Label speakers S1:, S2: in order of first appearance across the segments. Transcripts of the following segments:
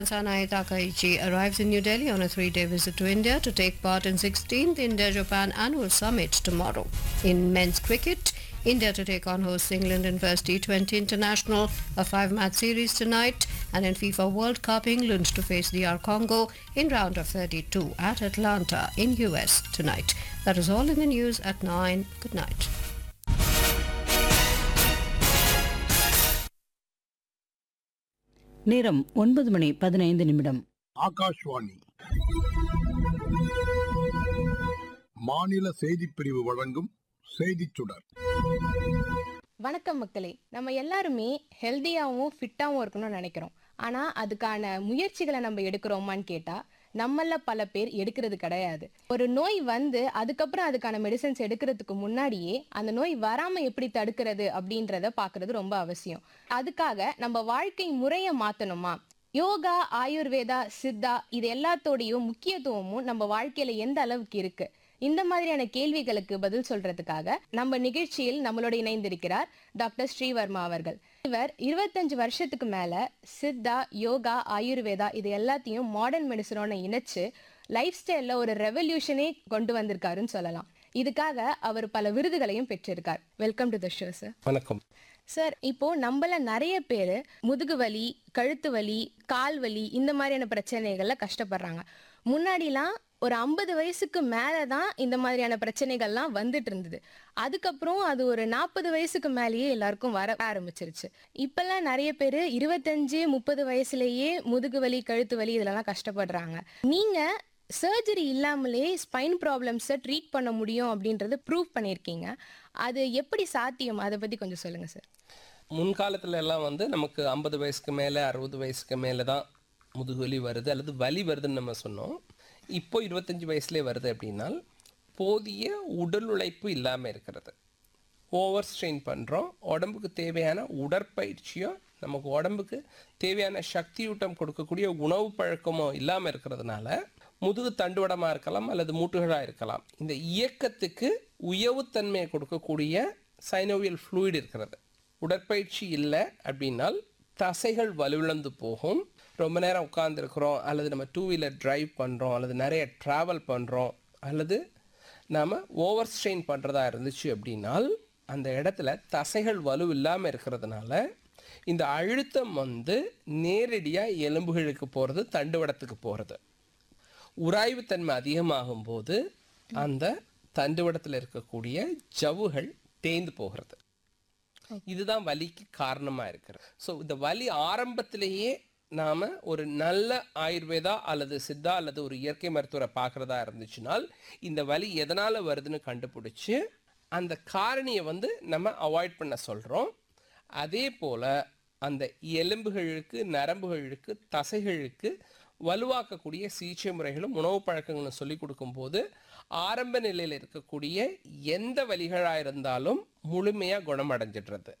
S1: Sanae Takaichi arrives in New Delhi on a three-day visit to India to take part in 16th India-Japan Annual Summit tomorrow. In men's cricket, India to take on hosts England in first T20 International, a five-match series tonight, and in FIFA World Cup, England to face DR Congo in round of 32 at Atlanta in US tonight. That is all in the news at 9. Good night.
S2: நேரம் ஒன்பது மணி பதினைந்து நிமிடம்
S3: ஆகாஷ்வாணி மாநில செய்திப் பிரிவு வழங்கும் செய்திச் சுடர்
S4: வணக்கம் மக்களே நம்ம எல்லாருமே ஹெல்த்தியாகவும் ஃபிட்டாகவும் இருக்கணும்னு நினைக்கிறோம் ஆனால் அதுக்கான முயற்சிகளை நம்ம எடுக்கிறோமான்னு கேட்டால் நம்மள பல பேர் எடுக்கிறது கிடையாது ஒரு நோய் வந்து அதுக்கப்புறம் அதுக்கான மெடிசன்ஸ் எடுக்கிறதுக்கு முன்னாடியே அந்த நோய் வராமல் எப்படி தடுக்கிறது அப்படின்றத பார்க்கறது ரொம்ப அவசியம் அதுக்காக நம்ம வாழ்க்கை முறையை மாற்றணுமா யோகா ஆயுர்வேதா சித்தா இது எல்லாத்தோடையும் முக்கியத்துவமும் நம்ம வாழ்க்கையில எந்த அளவுக்கு இருக்கு இந்த மாதிரியான கேள்விகளுக்கு பதில் சொல்றதுக்காக நம்ம நிகழ்ச்சியில் நம்மளோட இணைந்திருக்கிறார் டாக்டர் ஸ்ரீவர்மா அவர்கள் இவர் இருபத்தஞ்சு வருஷத்துக்கு மேல சித்தா யோகா ஆயுர்வேதா இது எல்லாத்தையும் மாடர்ன் மெடிசனோட இணைச்சு லைஃப் ஸ்டைல்ல ஒரு ரெவல்யூஷனே கொண்டு வந்திருக்காருன்னு சொல்லலாம் இதுக்காக அவர் பல விருதுகளையும் பெற்றிருக்கார் welcome to the show sir
S5: வணக்கம்
S4: சார் இப்போ நம்மள நிறைய பேர் முதுகு வலி கழுத்து வலி கால் வலி இந்த மாதிரியான பிரச்சனைகள்ல கஷ்டப்படுறாங்க முன்னாடிலாம் ஒரு ஐம்பது வயசுக்கு மேலே தான் இந்த மாதிரியான பிரச்சனைகள்லாம் வந்துட்டு இருந்தது அதுக்கப்புறம் அது ஒரு நாற்பது வயசுக்கு மேலேயே எல்லாருக்கும் வர ஆரம்பிச்சிருச்சு இப்பெல்லாம் நிறைய பேர் இருபத்தஞ்சு முப்பது வயசுலேயே முதுகு வலி கழுத்து வலி இதெல்லாம் கஷ்டப்படுறாங்க நீங்க சர்ஜரி இல்லாமலே ஸ்பைன் ப்ராப்ளம்ஸை ட்ரீட் பண்ண முடியும் அப்படின்றத ப்ரூவ் பண்ணியிருக்கீங்க அது எப்படி சாத்தியம் அதை பற்றி கொஞ்சம் சொல்லுங்க சார்
S5: முன்காலத்துல எல்லாம் வந்து நமக்கு ஐம்பது வயசுக்கு மேலே அறுபது வயசுக்கு மேலே தான் முதுகுவலி வருது அல்லது வலி வருதுன்னு நம்ம சொன்னோம் இப்போ இருபத்தஞ்சி வயசுலேயே வருது அப்படின்னால் போதிய உடல் உழைப்பு இல்லாமல் இருக்கிறது ஓவர் ஸ்ட்ரெயின் பண்ணுறோம் உடம்புக்கு தேவையான உடற்பயிற்சியோ நமக்கு உடம்புக்கு தேவையான சக்தியூட்டம் கொடுக்கக்கூடிய உணவு பழக்கமோ இல்லாமல் இருக்கிறதுனால முதுகு தண்டுவடமாக இருக்கலாம் அல்லது மூட்டுகளாக இருக்கலாம் இந்த இயக்கத்துக்கு உயவுத்தன்மையை கொடுக்கக்கூடிய சைனோவியல் ஃப்ளூயிட் இருக்கிறது உடற்பயிற்சி இல்லை அப்படின்னால் தசைகள் வலுவிழந்து போகும் ரொம்ப நேரம் உட்காந்துருக்குறோம் அல்லது நம்ம டூ வீலர் டிரைவ் பண்ணுறோம் அல்லது நிறைய ட்ராவல் பண்ணுறோம் அல்லது நாம் ஓவர் ஸ்ட்ரெயின் பண்ணுறதா இருந்துச்சு அப்படின்னால் அந்த இடத்துல தசைகள் வலு இல்லாமல் இருக்கிறதுனால இந்த அழுத்தம் வந்து நேரடியாக எலும்புகளுக்கு போகிறது தண்டுவடத்துக்கு போகிறது உராய்வுத்தன்மை அதிகமாகும் போது அந்த தண்டுவடத்தில் இருக்கக்கூடிய ஜவ்வுகள் தேய்ந்து போகிறது இதுதான் வலிக்கு காரணமாக இருக்கிறது ஸோ இந்த வலி ஆரம்பத்திலேயே நாம் ஒரு நல்ல ஆயுர்வேதா அல்லது சித்தா அல்லது ஒரு இயற்கை மருத்துவரை பார்க்குறதா இருந்துச்சுனால் இந்த வலி எதனால் வருதுன்னு கண்டுபிடிச்சி அந்த காரணியை வந்து நம்ம அவாய்ட் பண்ண சொல்கிறோம் அதே போல் அந்த எலும்புகளுக்கு நரம்புகளுக்கு தசைகளுக்கு வலுவாக்கக்கூடிய சிகிச்சை முறைகளும் உணவு பழக்கங்களும் சொல்லி கொடுக்கும்போது ஆரம்ப நிலையில் இருக்கக்கூடிய எந்த வலிகளாக இருந்தாலும் முழுமையாக குணமடைஞ்சிடுறது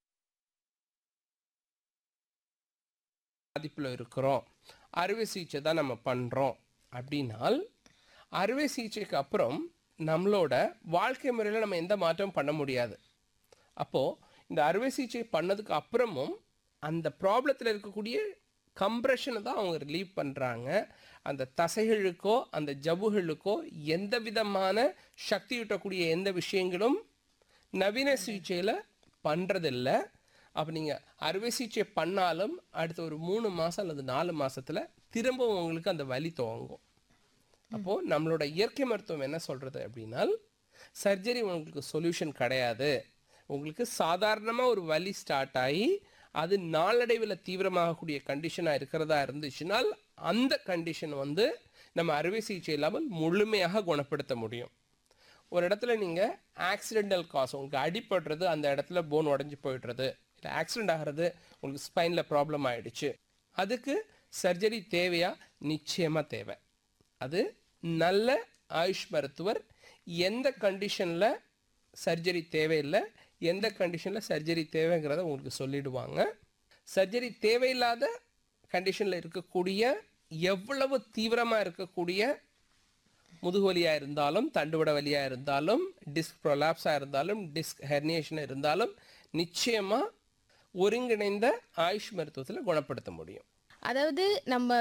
S5: பாதிப்பில் இருக்கிறோம் அறுவை சிகிச்சை தான் நம்ம பண்ணுறோம் அப்படின்னால் அறுவை சிகிச்சைக்கு அப்புறம் நம்மளோட வாழ்க்கை முறையில் நம்ம எந்த மாற்றமும் பண்ண முடியாது அப்போது இந்த அறுவை சிகிச்சை பண்ணதுக்கு அப்புறமும் அந்த ப்ராப்ளத்தில் இருக்கக்கூடிய கம்ப்ரெஷனை தான் அவங்க ரிலீவ் பண்ணுறாங்க அந்த தசைகளுக்கோ அந்த ஜவ்வுகளுக்கோ எந்த விதமான சக்தியூட்டக்கூடிய எந்த விஷயங்களும் நவீன சிகிச்சையில் பண்ணுறதில்ல அப்போ நீங்கள் அறுவை சிகிச்சை பண்ணாலும் அடுத்த ஒரு மூணு மாதம் அல்லது நாலு மாதத்தில் திரும்பவும் உங்களுக்கு அந்த வலி துவங்கும் அப்போது நம்மளோட இயற்கை மருத்துவம் என்ன சொல்கிறது அப்படின்னால் சர்ஜரி உங்களுக்கு சொல்யூஷன் கிடையாது உங்களுக்கு சாதாரணமாக ஒரு வலி ஸ்டார்ட் ஆகி அது நாளடைவில் தீவிரமாகக்கூடிய கண்டிஷனாக இருக்கிறதா இருந்துச்சுனால் அந்த கண்டிஷன் வந்து நம்ம அறுவை சிகிச்சை இல்லாமல் முழுமையாக குணப்படுத்த முடியும் ஒரு இடத்துல நீங்கள் ஆக்சிடென்டல் காஸ் உங்களுக்கு அடிபடுறது அந்த இடத்துல போன் உடஞ்சி போயிடுறது இல்லை ஆக்சிடென்ட் ஆகிறது உங்களுக்கு ஸ்பைனில் ப்ராப்ளம் ஆகிடுச்சு அதுக்கு சர்ஜரி தேவையா நிச்சயமாக தேவை அது நல்ல ஆயுஷ் மருத்துவர் எந்த கண்டிஷனில் சர்ஜரி தேவையில்லை எந்த கண்டிஷனில் சர்ஜரி தேவைங்கிறத உங்களுக்கு சொல்லிடுவாங்க சர்ஜரி தேவையில்லாத கண்டிஷனில் இருக்கக்கூடிய எவ்வளவு தீவிரமாக இருக்கக்கூடிய முதுகுவலியாக இருந்தாலும் தண்டுவட வலியாக இருந்தாலும் டிஸ்க் ப்ரொலாப்ஸாக இருந்தாலும் டிஸ்க் ஹெர்னியேஷன் இருந்தாலும் நிச்சயமாக ஒருங்கிணைந்த ஆயுஷ் மருத்துவத்தில் குணப்படுத்த முடியும்
S4: அதாவது நம்ம